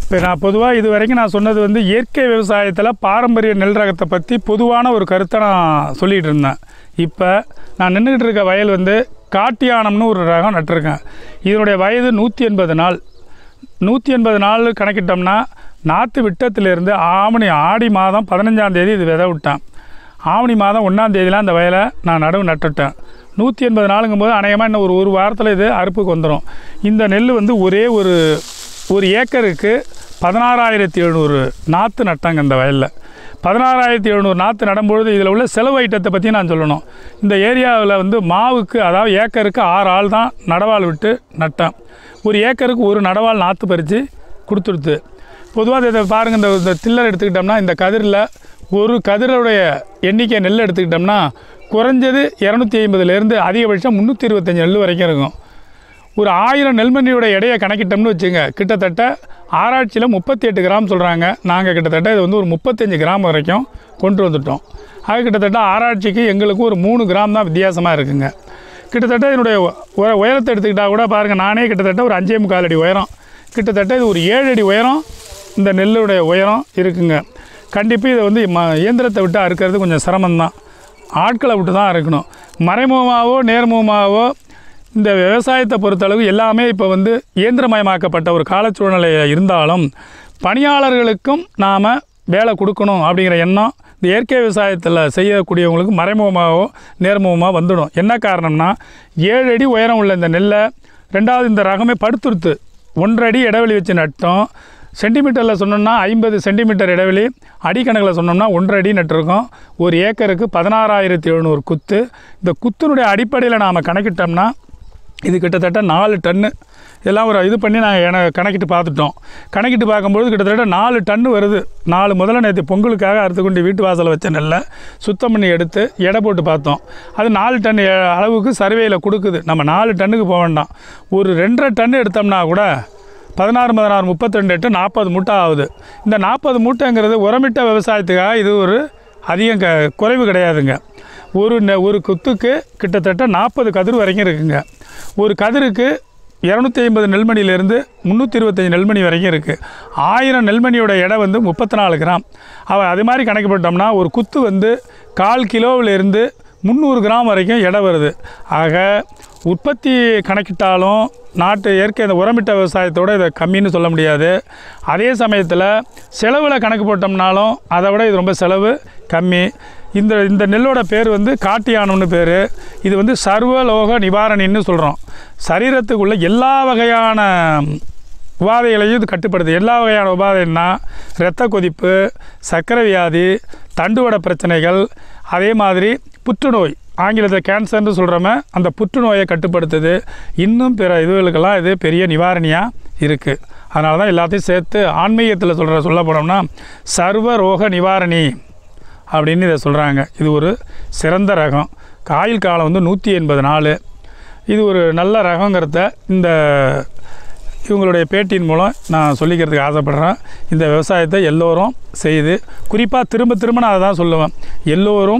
இப்போ நான் பொதுவாக இது வரைக்கும் நான் சொன்னது வந்து இயற்கை விவசாயத்தில் பாரம்பரிய நெல் ரகத்தை பற்றி பொதுவான ஒரு கருத்தை நான் சொல்லிகிட்டு இருந்தேன் இப்போ நான் நின்றுக்கிட்டு இருக்க வயல் வந்து காட்டியானம்னு ஒரு ரகம் நட்டிருக்கேன் இதனுடைய வயது நூற்றி எண்பது நாள் நூற்றி எண்பது நாள் கணக்கிட்டோம்னா நாற்று விட்டத்திலிருந்து ஆவணி ஆடி மாதம் பதினஞ்சாம் தேதி இது விதை விட்டேன் ஆவணி மாதம் ஒன்றாம் தேதியில் அந்த வயலை நான் நடவு நட்டுட்டேன் நூற்றி எண்பது நாளுங்கும்போது அநேகமாக இன்னும் ஒரு ஒரு வாரத்தில் இது அறுப்புக்கு வந்துடும் இந்த நெல் வந்து ஒரே ஒரு ஒரு ஏக்கருக்கு பதினாறாயிரத்தி எழுநூறு நாற்று நட்டாங்க இந்த வயலில் பதினாறாயிரத்தி எழுநூறு நாற்று நடும்பொழுது இதில் உள்ள செலவு ஐட்டத்தை பற்றி நான் சொல்லணும் இந்த ஏரியாவில் வந்து மாவுக்கு அதாவது ஏக்கருக்கு ஆறு ஆள் தான் நடவாள் விட்டு நட்டேன் ஒரு ஏக்கருக்கு ஒரு நடவாள் நாற்று பறித்து கொடுத்துடுது பொதுவாக இதை பாருங்கள் இந்த இந்த தில்லர் எடுத்துக்கிட்டோம்னா இந்த கதிரில் ஒரு கதிரோடைய எண்ணிக்கை நெல் எடுத்துக்கிட்டோம்னா குறைஞ்சது இரநூத்தி ஐம்பதுலேருந்து அதிகபட்சம் முந்நூற்றி இருபத்தஞ்சி நெல் வரைக்கும் இருக்கும் ஒரு ஆயிரம் நெல்மணியோட எடையை கணக்கிட்டோம்னு வச்சுங்க கிட்டத்தட்ட ஆராய்ச்சியில் முப்பத்தி எட்டு கிராம் சொல்கிறாங்க நாங்கள் கிட்டத்தட்ட இது வந்து ஒரு முப்பத்தஞ்சு கிராம் வரைக்கும் கொண்டு வந்துட்டோம் அது கிட்டத்தட்ட ஆராய்ச்சிக்கு எங்களுக்கு ஒரு மூணு கிராம் தான் வித்தியாசமாக இருக்குங்க கிட்டத்தட்ட என்னுடைய உ- உயரத்தை எடுத்துக்கிட்டால் கூட பாருங்கள் நானே கிட்டத்தட்ட ஒரு அஞ்சே முக்கால் அடி உயரம் கிட்டத்தட்ட இது ஒரு ஏழு அடி உயரம் இந்த நெல்லுடைய உயரம் இருக்குங்க கண்டிப்பாக இதை வந்து ம இயந்திரத்தை விட்டு அறுக்கிறது கொஞ்சம் சிரமம்தான் ஆட்களை விட்டு தான் அறுக்கணும் மறைமுகமாகவோ நேர்முகமாகவோ இந்த விவசாயத்தை பொறுத்தளவு எல்லாமே இப்போ வந்து இயந்திரமயமாக்கப்பட்ட ஒரு காலச்சூழ்நிலை இருந்தாலும் பணியாளர்களுக்கும் நாம் வேலை கொடுக்கணும் அப்படிங்கிற எண்ணம் இந்த இயற்கை விவசாயத்தில் செய்யக்கூடியவங்களுக்கு மறைமுகமாகவோ நேர்முகமாக வந்துடும் என்ன காரணம்னா ஏழு அடி உயரம் உள்ள இந்த நெல்லை ரெண்டாவது இந்த ரகமே படுத்துருத்து ஒன்றரை அடி இடைவெளி வச்சு நட்டோம் சென்டிமீட்டரில் சொன்னோம்னா ஐம்பது சென்டிமீட்டர் இடைவெளி அடிக்கணக்கில் சொன்னோம்னா ஒன்றரை அடி நட்டிருக்கோம் ஒரு ஏக்கருக்கு பதினாறாயிரத்தி எழுநூறு குத்து இந்த குத்தினுடைய அடிப்படையில் நாம் கணக்கிட்டோம்னா இது கிட்டத்தட்ட நாலு டன்னு இதெல்லாம் ஒரு இது பண்ணி நாங்கள் என கணக்கிட்டு பார்த்துட்டோம் கணக்கிட்டு பார்க்கும்பொழுது கிட்டத்தட்ட நாலு டன்னு வருது நாலு முதல்ல நேற்று பொங்கலுக்காக அறுத்து கொண்டு வீட்டு வாசலில் வச்ச நெல்லை சுத்தம் பண்ணி எடுத்து எடை போட்டு பார்த்தோம் அது நாலு டன் எ- அளவுக்கு சர்வேயில் கொடுக்குது நம்ம நாலு டன்னுக்கு போக வேண்டாம் ஒரு ரெண்டரை டன் எடுத்தோம்னா கூட பதினாறு பதினாறு முப்பத்திரெண்டு எட்டு நாற்பது மூட்டை ஆகுது இந்த நாற்பது மூட்டைங்கிறது உரமிட்ட விவசாயத்துக்காக இது ஒரு அதிகம் க குறைவு கிடையாதுங்க ஒரு நெ- ஒரு குத்துக்கு கிட்டத்தட்ட நாற்பது கதிர் வரைக்கும் இருக்குங்க ஒரு கதிருக்கு இரநூத்தி ஐம்பது நெல்மணியிலேருந்து முந்நூற்றி இருபத்தஞ்சி நெல்மணி வரைக்கும் இருக்குது ஆயிரம் நெல்மணியோட எடை வந்து முப்பத்தி நாலு கிராம் அவ அது மாதிரி கணக்கு போட்டோம்னா ஒரு குத்து வந்து கால் கிலோவிலேருந்து முந்நூறு கிராம் வரைக்கும் எடை வருது ஆக உற்பத்தி கணக்கிட்டாலும் நாட்டு இயற்கை இந்த உரமிட்ட விவசாயத்தோட இதை கம்மின்னு சொல்ல முடியாது அதே சமயத்தில் செலவில் கணக்கு போட்டோம்னாலும் அதை விட இது ரொம்ப செலவு கம்மி இந்த இந்த நெல்லோட பேர் வந்து காட்டியானம்னு பேர் இது வந்து சர்வலோக நிவாரணின்னு சொல்கிறோம் சரீரத்துக்குள்ள எல்லா வகையான உபாதைகளையும் இது கட்டுப்படுது எல்லா வகையான உபாதைன்னா இரத்த கொதிப்பு சர்க்கரை வியாதி தண்டுவட பிரச்சனைகள் அதே மாதிரி புற்றுநோய் ஆங்கிலத்தில் கேன்சர்னு சொல்கிறோமே அந்த புற்றுநோயை கட்டுப்படுத்துது இன்னும் பிற இதுகளுக்கெல்லாம் இது பெரிய நிவாரணியாக இருக்குது அதனால தான் எல்லாத்தையும் சேர்த்து ஆன்மீகத்தில் சொல்கிற சொல்ல போனோம்னா சர்வ ரோக நிவாரணி அப்படின்னு இதை சொல்கிறாங்க இது ஒரு சிறந்த ரகம் காயில் காலம் வந்து நூற்றி எண்பது நாள் இது ஒரு நல்ல ரகங்கிறத இந்த இவங்களுடைய பேட்டியின் மூலம் நான் சொல்லிக்கிறதுக்கு ஆசைப்படுறேன் இந்த விவசாயத்தை எல்லோரும் செய்து குறிப்பாக திரும்ப திரும்ப நான் அதை தான் சொல்லுவேன் எல்லோரும்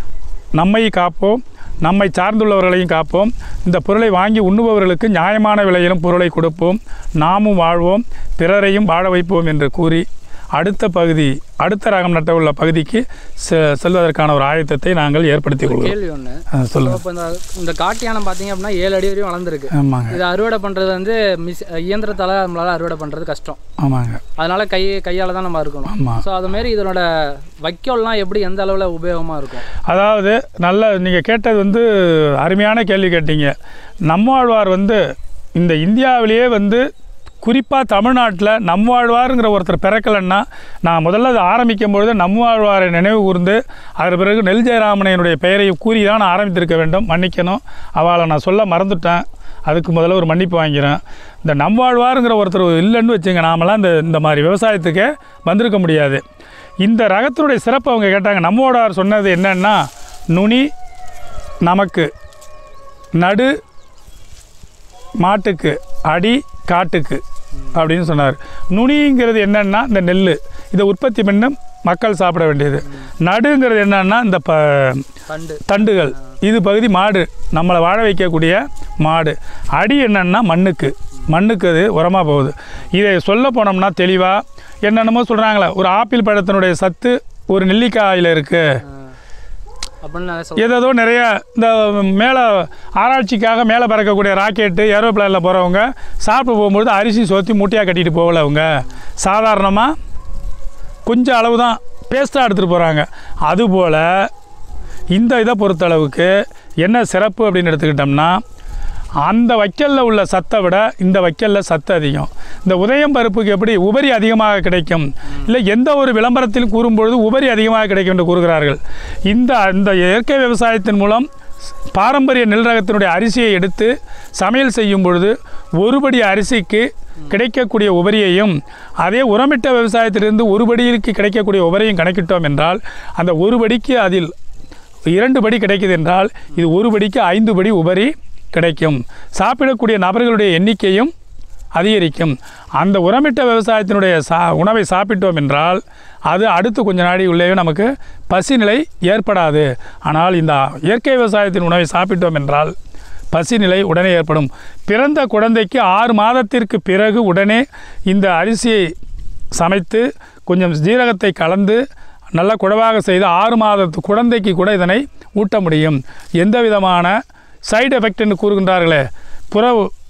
நம்மை காப்போம் நம்மை சார்ந்துள்ளவர்களையும் காப்போம் இந்த பொருளை வாங்கி உண்ணுபவர்களுக்கு நியாயமான விலையிலும் பொருளை கொடுப்போம் நாமும் வாழ்வோம் பிறரையும் வாழ வைப்போம் என்று கூறி அடுத்த பகுதி அடுத்த ரகம் நட்ட உள்ள பகுதிக்கு செ செல்வதற்கான ஒரு ஆயத்தத்தை நாங்கள் ஏற்படுத்திக் கொள்வோம் கேள்வி ஒன்று சொல்லுங்கள் இப்போ இந்த இந்த காட்டு யானை பார்த்தீங்க அப்படின்னா ஏழு அடி வரையும் வளர்ந்துருக்கு ஆமாங்க இதை அறுவடை பண்ணுறது வந்து மிஸ் இயந்திரத்தால் நம்மளால் அறுவடை பண்ணுறது கஷ்டம் ஆமாங்க அதனால கை கையால் தான் நம்ம இருக்கணும் ஆமாம் ஸோ அதுமாரி இதனோட வைக்கோல்லாம் எப்படி எந்த அளவில் உபயோகமாக இருக்கும் அதாவது நல்ல நீங்கள் கேட்டது வந்து அருமையான கேள்வி கேட்டீங்க நம்மாழ்வார் வந்து இந்த இந்தியாவிலேயே வந்து குறிப்பாக தமிழ்நாட்டில் நம்மாழ்வாருங்கிற ஒருத்தர் பிறக்கலைன்னா நான் முதல்ல அதை ஆரம்பிக்கும் பொழுது நம்மாழ்வாரை நினைவு கூர்ந்து அதன் பிறகு நெல் ஜெயராமனையனுடைய பெயரை கூறி தான் நான் ஆரம்பித்திருக்க வேண்டும் மன்னிக்கணும் அவளை நான் சொல்ல மறந்துட்டேன் அதுக்கு முதல்ல ஒரு மன்னிப்பு வாங்கிறேன் இந்த நம்மாழ்வாருங்கிற ஒருத்தர் இல்லைன்னு வச்சுங்க நாமெல்லாம் இந்த இந்த மாதிரி விவசாயத்துக்கே வந்திருக்க முடியாது இந்த ரகத்தினுடைய சிறப்பு அவங்க கேட்டாங்க நம்மோடார் சொன்னது என்னன்னா நுனி நமக்கு நடு மாட்டுக்கு அடி காட்டுக்கு அப்படின்னு சொன்னார் நுனிங்கிறது என்னன்னா இந்த நெல் இதை உற்பத்தி பண்ணி மக்கள் சாப்பிட வேண்டியது நடுங்கிறது என்னன்னா இந்த ப தண்டு தண்டுகள் இது பகுதி மாடு நம்மளை வாழ வைக்கக்கூடிய மாடு அடி என்னன்னா மண்ணுக்கு மண்ணுக்கு அது உரமாக போகுது இதை சொல்ல போனோம்னா தெளிவாக என்னென்னமோ சொல்கிறாங்களே ஒரு ஆப்பிள் பழத்தினுடைய சத்து ஒரு நெல்லிக்காயில் இருக்குது அப்படின்னு நிறைய சொல் ஏதேதோ நிறைய இந்த மேலே ஆராய்ச்சிக்காக மேலே பறக்கக்கூடிய ராக்கெட்டு ஏரோப்ளேனில் போகிறவங்க சாப்பிட்டு போகும்பொழுது அரிசி சோத்தி மூட்டையாக கட்டிட்டு போகல அவங்க சாதாரணமாக கொஞ்சம் அளவு தான் பேஸ்ட்டாக எடுத்துகிட்டு போகிறாங்க அதுபோல் இந்த இதை பொறுத்தளவுக்கு என்ன சிறப்பு அப்படின்னு எடுத்துக்கிட்டோம்னா அந்த வைக்கலில் உள்ள சத்தை விட இந்த வைக்கலில் சத்து அதிகம் இந்த உதயம் பருப்புக்கு எப்படி உபரி அதிகமாக கிடைக்கும் இல்லை எந்த ஒரு விளம்பரத்திலும் கூறும்பொழுது உபரி அதிகமாக கிடைக்கும் என்று கூறுகிறார்கள் இந்த இந்த இயற்கை விவசாயத்தின் மூலம் பாரம்பரிய நெல் ரகத்தினுடைய அரிசியை எடுத்து சமையல் செய்யும் பொழுது ஒருபடி அரிசிக்கு கிடைக்கக்கூடிய உபரியையும் அதே உரமிட்ட விவசாயத்திலிருந்து ஒரு படிக்கு கிடைக்கக்கூடிய உபரியும் கணக்கிட்டோம் என்றால் அந்த ஒரு படிக்கு அதில் இரண்டு படி கிடைக்குது என்றால் இது ஒரு படிக்கு ஐந்து படி உபரி கிடைக்கும் சாப்பிடக்கூடிய நபர்களுடைய எண்ணிக்கையும் அதிகரிக்கும் அந்த உரமிட்ட விவசாயத்தினுடைய சா உணவை சாப்பிட்டோம் என்றால் அது அடுத்து கொஞ்ச நாடி உள்ளேயே நமக்கு பசிநிலை ஏற்படாது ஆனால் இந்த இயற்கை விவசாயத்தின் உணவை சாப்பிட்டோம் என்றால் பசிநிலை உடனே ஏற்படும் பிறந்த குழந்தைக்கு ஆறு மாதத்திற்கு பிறகு உடனே இந்த அரிசியை சமைத்து கொஞ்சம் ஜீரகத்தை கலந்து நல்ல குழவாக செய்து ஆறு மாதத்து குழந்தைக்கு கூட இதனை ஊட்ட முடியும் எந்த விதமான சைடு எஃபெக்ட் என்று கூறுகின்றார்களே புற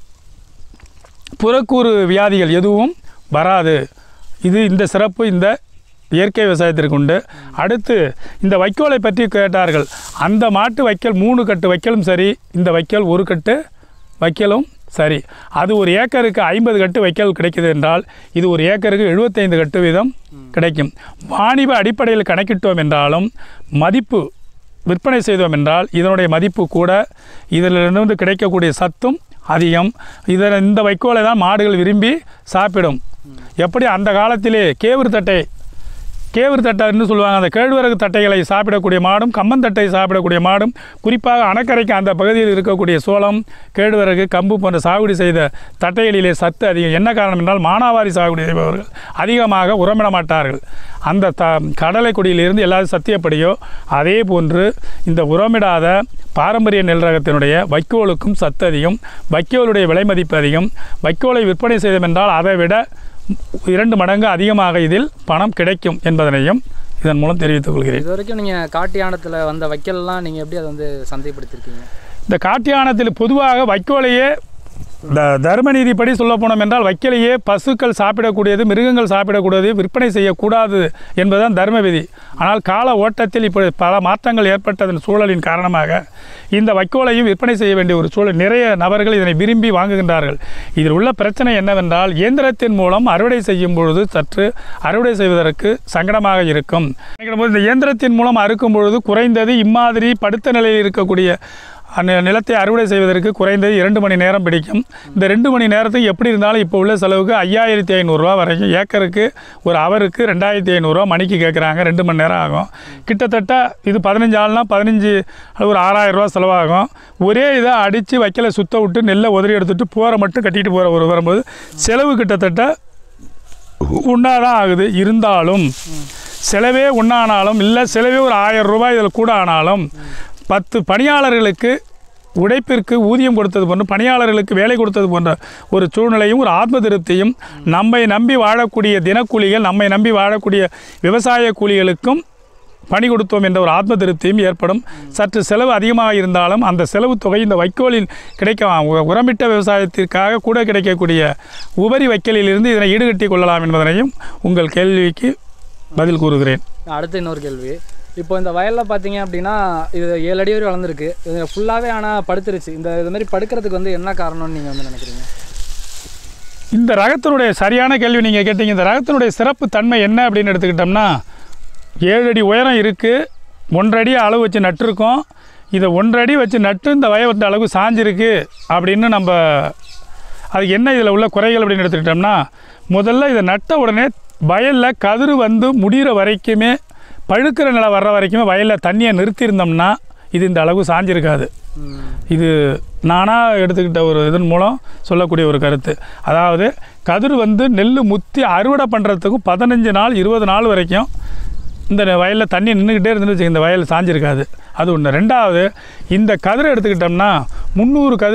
புறக்கூறு வியாதிகள் எதுவும் வராது இது இந்த சிறப்பு இந்த இயற்கை விவசாயத்திற்கு உண்டு அடுத்து இந்த வைக்கோலை பற்றி கேட்டார்கள் அந்த மாட்டு வைக்கல் மூணு கட்டு வைக்கலும் சரி இந்த வைக்கல் ஒரு கட்டு வைக்கலும் சரி அது ஒரு ஏக்கருக்கு ஐம்பது கட்டு வைக்கல் கிடைக்குது என்றால் இது ஒரு ஏக்கருக்கு எழுபத்தைந்து கட்டு வீதம் கிடைக்கும் வாணிப அடிப்படையில் கணக்கிட்டோம் என்றாலும் மதிப்பு விற்பனை செய்தோம் என்றால் இதனுடைய மதிப்பு கூட இதிலிருந்து கிடைக்கக்கூடிய சத்தும் அதிகம் இதில் இந்த வைக்கோலை தான் மாடுகள் விரும்பி சாப்பிடும் எப்படி அந்த காலத்திலே கேவுரு தட்டை கேவுரு தட்டைன்னு சொல்லுவாங்க அந்த கேழ்வரகு தட்டைகளை சாப்பிடக்கூடிய மாடும் கம்மந்தட்டை சாப்பிடக்கூடிய மாடும் குறிப்பாக அணக்கரைக்கு அந்த பகுதியில் இருக்கக்கூடிய சோளம் கேழ்வரகு கம்பு போன்ற சாகுபடி செய்த தட்டைகளிலே சத்து அதிகம் என்ன காரணம் என்றால் மானாவாரி சாகுபடி செய்பவர்கள் அதிகமாக உரமிட மாட்டார்கள் அந்த த கடலை கொடியிலிருந்து எல்லாரும் சத்தியப்படியோ அதே போன்று இந்த உரமிடாத பாரம்பரிய நெல் ரகத்தினுடைய வைக்கோலுக்கும் சத்து அதிகம் வைக்கோலுடைய விலை மதிப்பு அதிகம் வைக்கோலை விற்பனை செய்தோம் என்றால் அதை விட இரண்டு மடங்கு அதிகமாக இதில் பணம் கிடைக்கும் என்பதனையும் இதன் மூலம் தெரிவித்துக் கொள்கிறேன் இது வரைக்கும் நீங்கள் காட்டு யானத்தில் வந்த வைக்கல்லாம் நீங்கள் எப்படி அதை வந்து சந்தைப்படுத்திருக்கீங்க இந்த காட்டியானத்தில் பொதுவாக வைக்கோலையே இந்த தர்மநீதிப்படி சொல்ல போனோம் என்றால் வைக்கலையே பசுக்கள் சாப்பிடக்கூடியது மிருகங்கள் சாப்பிடக்கூடியது விற்பனை செய்யக்கூடாது என்பதுதான் தர்ம விதி ஆனால் கால ஓட்டத்தில் இப்படி பல மாற்றங்கள் ஏற்பட்டதன் சூழலின் காரணமாக இந்த வைக்கோலையும் விற்பனை செய்ய வேண்டிய ஒரு சூழல் நிறைய நபர்கள் இதனை விரும்பி வாங்குகின்றார்கள் இதில் உள்ள பிரச்சனை என்னவென்றால் இயந்திரத்தின் மூலம் அறுவடை செய்யும் பொழுது சற்று அறுவடை செய்வதற்கு சங்கடமாக இருக்கும் நினைக்கிறபோது இந்த இயந்திரத்தின் மூலம் அறுக்கும் பொழுது குறைந்தது இம்மாதிரி படுத்த நிலையில் இருக்கக்கூடிய அந்த நிலத்தை அறுவடை செய்வதற்கு குறைந்தது இரண்டு மணி நேரம் பிடிக்கும் இந்த ரெண்டு மணி நேரத்துக்கு எப்படி இருந்தாலும் இப்போ உள்ள செலவுக்கு ஐயாயிரத்தி ஐநூறுரூவா வரைக்கும் ஏக்கருக்கு ஒரு அவருக்கு ரெண்டாயிரத்தி ஐநூறுரூவா மணிக்கு கேட்குறாங்க ரெண்டு மணி நேரம் ஆகும் கிட்டத்தட்ட இது பதினஞ்சு ஆள்னா பதினஞ்சு ஒரு ஆறாயிரம் ரூபா செலவாகும் ஒரே இதை அடித்து வைக்கல சுத்த விட்டு நெல்லை உதறி எடுத்துட்டு போரை மட்டும் கட்டிட்டு போகிற ஒரு வரும்போது செலவு கிட்டத்தட்ட உண்டாதான் ஆகுது இருந்தாலும் செலவே உண்ணானாலும் இல்லை செலவே ஒரு ஆயிரம் ரூபாய் இதில் கூட ஆனாலும் பத்து பணியாளர்களுக்கு உழைப்பிற்கு ஊதியம் கொடுத்தது போன்ற பணியாளர்களுக்கு வேலை கொடுத்தது போன்ற ஒரு சூழ்நிலையும் ஒரு ஆத்ம திருப்தியும் நம்மை நம்பி வாழக்கூடிய தினக்கூலிகள் நம்மை நம்பி வாழக்கூடிய விவசாய கூலிகளுக்கும் பணி கொடுத்தோம் என்ற ஒரு ஆத்ம திருப்தியும் ஏற்படும் சற்று செலவு அதிகமாக இருந்தாலும் அந்த செலவு தொகை இந்த வைக்கோலின் கிடைக்க உ- உரமிட்ட விவசாயத்திற்காக கூட கிடைக்கக்கூடிய உபரி வைக்கலிலிருந்து இதனை ஈடுகட்டி கொள்ளலாம் என்பதனையும் உங்கள் கேள்விக்கு பதில் கூறுகிறேன் அடுத்து இன்னொரு கேள்வி இப்போ இந்த வயலில் பார்த்தீங்க அப்படின்னா இது ஏழு அடி வரை வளர்ந்துருக்கு இது ஃபுல்லாகவே ஆனால் படுத்துருச்சு இந்த இது மாதிரி படுக்கிறதுக்கு வந்து என்ன காரணம்னு நீங்கள் வந்து நினைக்கிறீங்க இந்த ரகத்தினுடைய சரியான கேள்வி நீங்கள் கேட்டீங்க இந்த ரகத்தினுடைய சிறப்பு தன்மை என்ன அப்படின்னு எடுத்துக்கிட்டோம்னா ஏழு அடி உயரம் இருக்குது ஒன்றரை அடி அளவு வச்சு நட்டிருக்கோம் இதை ஒன்றரை அடி வச்சு நட்டு இந்த வயவட்ட அளவு சாஞ்சிருக்கு அப்படின்னு நம்ம அதுக்கு என்ன இதில் உள்ள குறைகள் அப்படின்னு எடுத்துக்கிட்டோம்னா முதல்ல இதை நட்ட உடனே வயலில் கதிர் வந்து முடிகிற வரைக்குமே பழுக்கிற நிலை வர்ற வரைக்குமே வயலில் தண்ணியை நிறுத்தியிருந்தோம்னா இது இந்த அளவு சாஞ்சிருக்காது ம். இது நானாக எடுத்துக்கிட்ட ஒரு இதன் மூலம் சொல்லக்கூடிய ஒரு கருத்து அதாவது கதிர் வந்து நெல் முத்தி அறுவடை பண்ணுறதுக்கும் பதினஞ்சு நாள் இருபது நாள் வரைக்கும் இந்த வயலில் தண்ணி நின்றுக்கிட்டே இருந்துச்சு இந்த வயல் சாஞ்சிருக்காது அது ஒன்று ரெண்டாவது இந்த கதிரை எடுத்துக்கிட்டோம்னா முந்நூறு கதிர்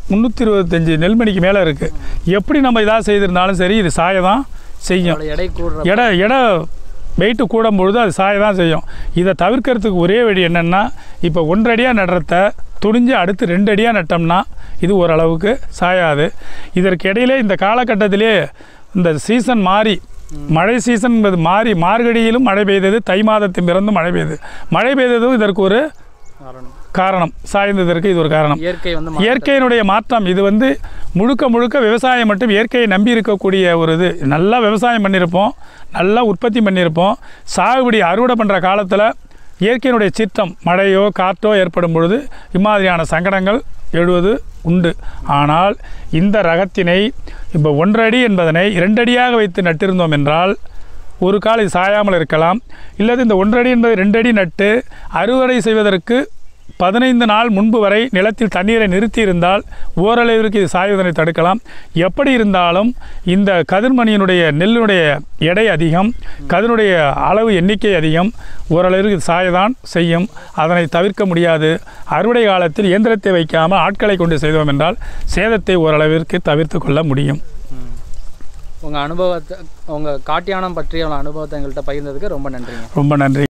முந்நூற்றி இருபத்தஞ்சி நெல்மணிக்கு மேலே இருக்குது எப்படி நம்ம இதாக செய்திருந்தாலும் சரி இது சாய தான் செய்யும் அதோட எடை கூடுற எடை எடை வெயிட்டு கூடும் பொழுது அது சாய தான் செய்யும் இதை தவிர்க்கிறதுக்கு ஒரே வழி என்னென்னா இப்போ ஒன்றடியாக நடுறத துணிஞ்சு அடுத்து ரெண்டு அடியாக நட்டோம்னா இது ஓரளவுக்கு சாயாது இதற்கு இடையிலே இந்த காலகட்டத்திலே இந்த சீசன் மாறி மழை சீசன் என்பது மாறி மார்கழியிலும் மழை பெய்தது தை மாதத்தின் பிறந்து மழை பெய்தது மழை பெய்ததும் இதற்கு ஒரு காரணம் காரணம் சாய்ந்ததற்கு இது ஒரு காரணம் இயற்கை வந்து மா- இயற்கையினுடைய மாற்றம் இது வந்து முழுக்க முழுக்க விவசாயம் மட்டும் இயற்கையை நம்பி இருக்கக்கூடிய ஒரு இது நல்லா விவசாயம் பண்ணியிருப்போம் நல்லா உற்பத்தி பண்ணியிருப்போம் சாகுபடி அறுவடை பண்ணுற காலத்தில் இயற்கையினுடைய சீற்றம் மழையோ காற்றோ ஏற்படும் பொழுது இம்மாதிரியான சங்கடங்கள் எழுவது உண்டு ஆனால் இந்த ரகத்தினை இப்போ ஒன்றடி என்பதனை இரண்டடியாக வைத்து நட்டிருந்தோம் என்றால் ஒரு கால் இது சாயாமல் இருக்கலாம் இல்லது இந்த ஒன்றடி என்பது ரெண்டடி நட்டு அறுவடை செய்வதற்கு பதினைந்து நாள் முன்பு வரை நிலத்தில் தண்ணீரை நிறுத்தி இருந்தால் ஓரளவிற்கு இது சாய்வதனை தடுக்கலாம் எப்படி இருந்தாலும் இந்த கதிர்மணியினுடைய நெல்லுடைய எடை அதிகம் கதிருடைய அளவு எண்ணிக்கை அதிகம் ஓரளவிற்கு இது சாயதான் செய்யும் அதனை தவிர்க்க முடியாது அறுவடை காலத்தில் இயந்திரத்தை வைக்காமல் ஆட்களை கொண்டு செய்தோம் என்றால் சேதத்தை ஓரளவிற்கு தவிர்த்து கொள்ள முடியும் ம். உங்க அனுபவத்தை உங்க காட்டியானம் பற்றிய உள்ள அனுபவத்தை எங்கள்கிட்ட பகிர்ந்ததுக்கு ரொம்ப நன்றிங்க ரொம்ப நன்றி